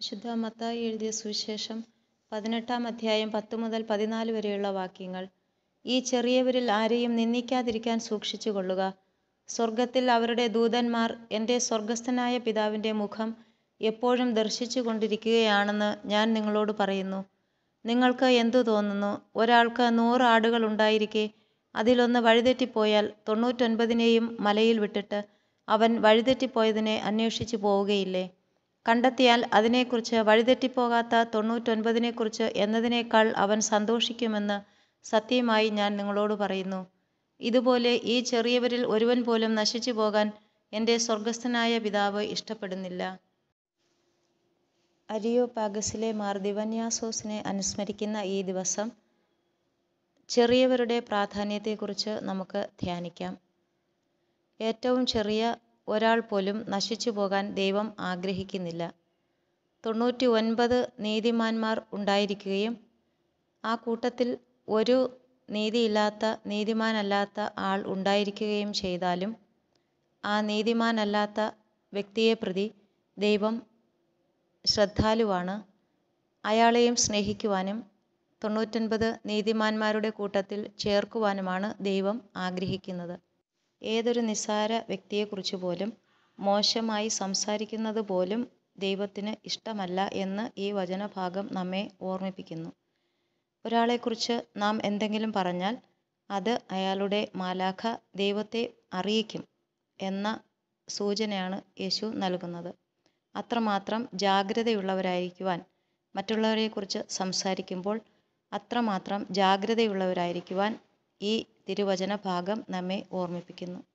വിശുദ്ധ മത്തായി എഴുതിയ സുവിശേഷം പതിനെട്ടാം അധ്യായം പത്ത് മുതൽ പതിനാല് വരെയുള്ള വാക്യങ്ങൾ ഈ ചെറിയവരിൽ ആരെയും നിന്ദിക്കാതിരിക്കാൻ സൂക്ഷിച്ചു കൊള്ളുക സ്വർഗത്തിൽ അവരുടെ ദൂതന്മാർ എൻ്റെ സ്വർഗസ്ഥനായ പിതാവിൻ്റെ മുഖം എപ്പോഴും ദർശിച്ചു കൊണ്ടിരിക്കുകയാണെന്ന് ഞാൻ നിങ്ങളോട് പറയുന്നു നിങ്ങൾക്ക് എന്തു തോന്നുന്നു ഒരാൾക്ക് നൂറ് ആടുകൾ ഉണ്ടായിരിക്കെ അതിലൊന്ന് വഴിതെറ്റിപ്പോയാൽ തൊണ്ണൂറ്റൊൻപതിനെയും മലയിൽ വിട്ടിട്ട് അവൻ വഴിതെറ്റിപ്പോയതിനെ അന്വേഷിച്ചു പോവുകയില്ലേ കണ്ടെത്തിയാൽ അതിനെക്കുറിച്ച് വഴിതെറ്റിപ്പോകാത്ത തൊണ്ണൂറ്റൊൻപതിനെക്കുറിച്ച് എന്നതിനേക്കാൾ അവൻ സന്തോഷിക്കുമെന്ന് സത്യമായി ഞാൻ നിങ്ങളോട് പറയുന്നു ഇതുപോലെ ഈ ചെറിയവരിൽ ഒരുവൻ പോലും നശിച്ചു പോകാൻ എൻ്റെ സ്വർഗസ്ഥനായ പിതാവ് ഇഷ്ടപ്പെടുന്നില്ല അരിയോപാഗസിലെ മാർ ദിവന്യാസോസിനെ അനുസ്മരിക്കുന്ന ഈ ദിവസം ചെറിയവരുടെ പ്രാധാന്യത്തെക്കുറിച്ച് നമുക്ക് ധ്യാനിക്കാം ഏറ്റവും ചെറിയ ഒരാൾ പോലും നശിച്ചു പോകാൻ ദൈവം ആഗ്രഹിക്കുന്നില്ല തൊണ്ണൂറ്റി ഒൻപത് നീതിമാന്മാർ ഉണ്ടായിരിക്കുകയും ആ കൂട്ടത്തിൽ ഒരു നീതിയില്ലാത്ത നീതിമാനല്ലാത്ത ആൾ ഉണ്ടായിരിക്കുകയും ചെയ്താലും ആ നീതിമാനല്ലാത്ത വ്യക്തിയെ പ്രതി ദൈവം ശ്രദ്ധാലുവാണ് അയാളെയും സ്നേഹിക്കുവാനും തൊണ്ണൂറ്റൊൻപത് നീതിമാന്മാരുടെ കൂട്ടത്തിൽ ചേർക്കുവാനുമാണ് ദൈവം ആഗ്രഹിക്കുന്നത് ഏതൊരു നിസ്സാര വ്യക്തിയെക്കുറിച്ച് പോലും മോശമായി സംസാരിക്കുന്നത് പോലും ദൈവത്തിന് ഇഷ്ടമല്ല എന്ന് ഈ വചനഭാഗം നമ്മെ ഓർമ്മിപ്പിക്കുന്നു ഒരാളെക്കുറിച്ച് നാം എന്തെങ്കിലും പറഞ്ഞാൽ അത് അയാളുടെ മാലാഖ ദൈവത്തെ അറിയിക്കും എന്ന സൂചനയാണ് യേശു നൽകുന്നത് അത്രമാത്രം ജാഗ്രതയുള്ളവരായിരിക്കുവാൻ മറ്റുള്ളവരെക്കുറിച്ച് സംസാരിക്കുമ്പോൾ അത്രമാത്രം ജാഗ്രതയുള്ളവരായിരിക്കുവാൻ ഈ തിരുവചന ഭാഗം നമ്മെ ഓർമ്മിപ്പിക്കുന്നു